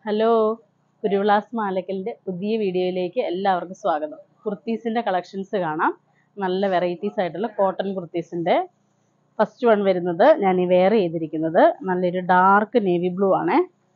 hello കുരുവിളാസ് മാലക്കലിൻ്റെ പുതിയ വീഡിയോയിലേക്ക് എല്ലാവർക്കും സ്വാഗതം കുർത്തീസിൻ്റെ കളക്ഷൻസ് കാണാം നല്ല വെറൈറ്റീസ് ആയിട്ടുള്ള കോട്ടൺ കുർത്തീസിൻ്റെ ഫസ്റ്റ് വൺ വരുന്നത് ഞാൻ ഈ വെയർ ചെയ്തിരിക്കുന്നത് നല്ലൊരു ഡാർക്ക് നേവി ബ്ലൂ ആണ്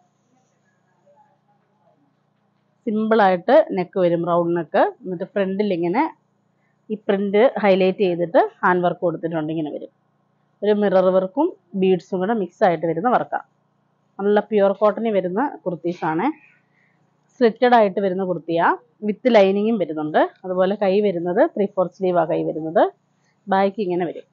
സിമ്പിളായിട്ട് നെക്ക് വരും റൗണ്ട് നെക്ക് എന്നിട്ട് ഫ്രണ്ടിൽ ഇങ്ങനെ ഈ പ്രിൻ്റ് ഹൈലൈറ്റ് ചെയ്തിട്ട് ഹാൻഡ് വർക്ക് കൊടുത്തിട്ടുണ്ട് ഇങ്ങനെ വരും ഒരു മിറർ വർക്കും ബീഡ്സും കൂടെ മിക്സ് ആയിട്ട് വരുന്ന വർക്കാണ് നല്ല പ്യുവർ കോട്ടണിൽ വരുന്ന കുർത്തീസാണ് സ്ലിറ്റഡ് ആയിട്ട് വരുന്ന കുർത്തിയാ വിത്ത് ലൈനിങ്ങും വരുന്നുണ്ട് അതുപോലെ കൈ വരുന്നത് ത്രീ ഫോർ സ്ലീവാ കൈ വരുന്നത് ബാക്ക് ഇങ്ങനെ വരും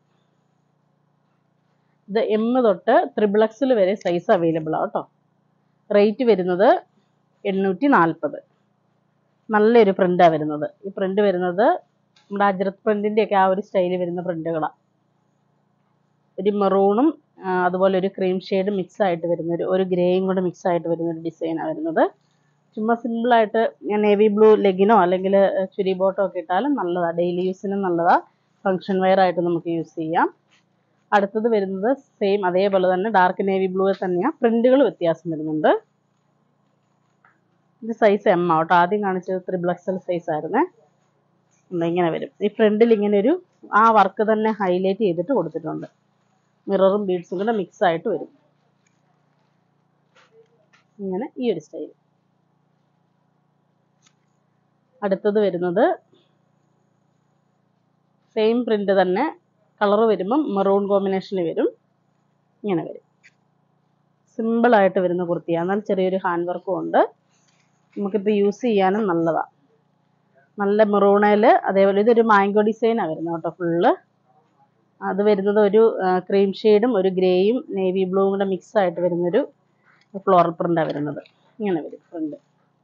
ഇത് എം തൊട്ട് ത്രിബിൾ എക്സിൽ വരെ സൈസ് അവൈലബിൾ ആണ് കേട്ടോ റേറ്റ് വരുന്നത് എണ്ണൂറ്റി നാൽപ്പത് നല്ലൊരു പ്രിൻ്റാണ് വരുന്നത് ഈ പ്രിൻ്റ് വരുന്നത് നമ്മുടെ അജ്രത് പ്രിൻ്റിൻ്റെ ഒക്കെ ആ ഒരു സ്റ്റൈലിൽ വരുന്ന പ്രിൻ്റുകളാണ് ഒരു മെറൂണും അതുപോലെ ഒരു ക്രീം ഷെയ്ഡ് മിക്സ് ആയിട്ട് വരുന്ന ഒരു ഒരു ഗ്രേയും കൂടെ മിക്സ് ആയിട്ട് വരുന്ന ഒരു ഡിസൈനാണ് വരുന്നത് ചുമ്മാ സിമ്പിളായിട്ട് ഞാൻ നേവി ബ്ലൂ ലെഗിനോ അല്ലെങ്കിൽ ചുരി ബോട്ടോ ഒക്കെ ഇട്ടാലും നല്ലതാണ് ഡെയിലി യൂസിനും നല്ലതാണ് ഫങ്ഷൻ വെയർ ആയിട്ട് നമുക്ക് യൂസ് ചെയ്യാം അടുത്തത് വരുന്നത് സെയിം അതേപോലെ തന്നെ ഡാർക്ക് നേവി ബ്ലൂ തന്നെയാണ് പ്രിന്റുകൾ വ്യത്യാസം വരുന്നുണ്ട് ഇത് സൈസ് എം ആവട്ടോ ആദ്യം കാണിച്ചത് ത്രിബിൾ എക്സൽ സൈസ് ആയിരുന്നേ ഇങ്ങനെ വരും ഈ ഫ്രണ്ടിൽ ഇങ്ങനെ ഒരു ആ വർക്ക് തന്നെ ഹൈലൈറ്റ് ചെയ്തിട്ട് കൊടുത്തിട്ടുണ്ട് മിററും ബീഡ്സും കൂടെ മിക്സ് ആയിട്ട് വരും ഇങ്ങനെ ഈ ഒരു സ്റ്റൈൽ അടുത്തത് വരുന്നത് സെയിം പ്രിന്റ് തന്നെ കളർ വരുമ്പം മെറൂൺ കോമ്പിനേഷനിൽ വരും ഇങ്ങനെ വരും സിമ്പിളായിട്ട് വരുന്ന കുർത്തിയാണ് എന്നാൽ ചെറിയൊരു ഹാൻഡ് വർക്കും ഉണ്ട് നമുക്കിപ്പോൾ യൂസ് ചെയ്യാനും നല്ലതാണ് നല്ല മെറൂണയിൽ അതേപോലെ ഇതൊരു മാംഗോ ഡിസൈനാണ് വരുന്നത് കേട്ടോ ഫുള്ള് അത് വരുന്നത് ഒരു ക്രീം ഷെയ്ഡും ഒരു ഗ്രേയും നേവി ബ്ലൂവും കൂടെ മിക്സ് ആയിട്ട് വരുന്നൊരു ഫ്ലോറൽ പ്രിൻ്റാണ് വരുന്നത് ഇങ്ങനെ വരും പ്രിൻ്റ്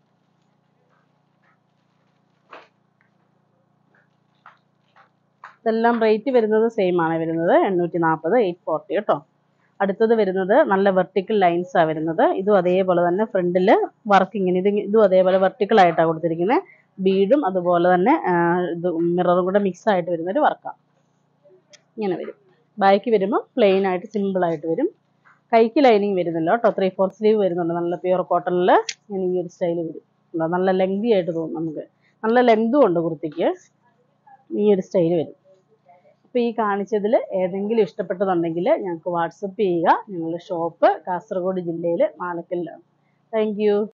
ഇതെല്ലാം റേറ്റ് വരുന്നത് സെയിം ആണ് വരുന്നത് എണ്ണൂറ്റി നാൽപ്പത് എയ്റ്റ് ഫോർട്ടി കേട്ടോ അടുത്തത് വരുന്നത് നല്ല വെർട്ടിക്കൽ ലൈൻസാണ് വരുന്നത് ഇതും അതേപോലെ തന്നെ ഫ്രണ്ടിൽ വർക്ക് ഇങ്ങനെ ഇത് ഇതും അതേപോലെ വെർട്ടിക്കൽ ആയിട്ടാണ് കൊടുത്തിരിക്കുന്നത് ബീഡും അതുപോലെ തന്നെ ഇത് മിററും കൂടെ മിക്സ് ആയിട്ട് വരുന്നൊരു വർക്കാണ് ഇങ്ങനെ വരും ബാക്ക് വരുമ്പോൾ പ്ലെയിൻ ആയിട്ട് സിമ്പിൾ ആയിട്ട് വരും കൈക്ക് ലൈനിങ് വരുന്നില്ല കേട്ടോ ത്രീ ഫോർ സ്ലീവ് വരുന്നുണ്ട് നല്ല പ്യുവർ കോട്ടണിൽ ഇങ്ങനെ ഈ ഒരു സ്റ്റൈൽ വരും നല്ല ലെങ്തി ആയിട്ട് തോന്നും നമുക്ക് നല്ല ലെങ്തും ഉണ്ട് കുർത്തിക്ക് ഈ ഒരു സ്റ്റൈൽ വരും അപ്പോൾ ഈ കാണിച്ചതിൽ ഏതെങ്കിലും ഇഷ്ടപ്പെട്ടതുണ്ടെങ്കിൽ ഞങ്ങൾക്ക് വാട്സപ്പ് ചെയ്യുക ഞങ്ങളുടെ ഷോപ്പ് കാസർഗോഡ് ജില്ലയിൽ മാലക്കലിലാണ് താങ്ക്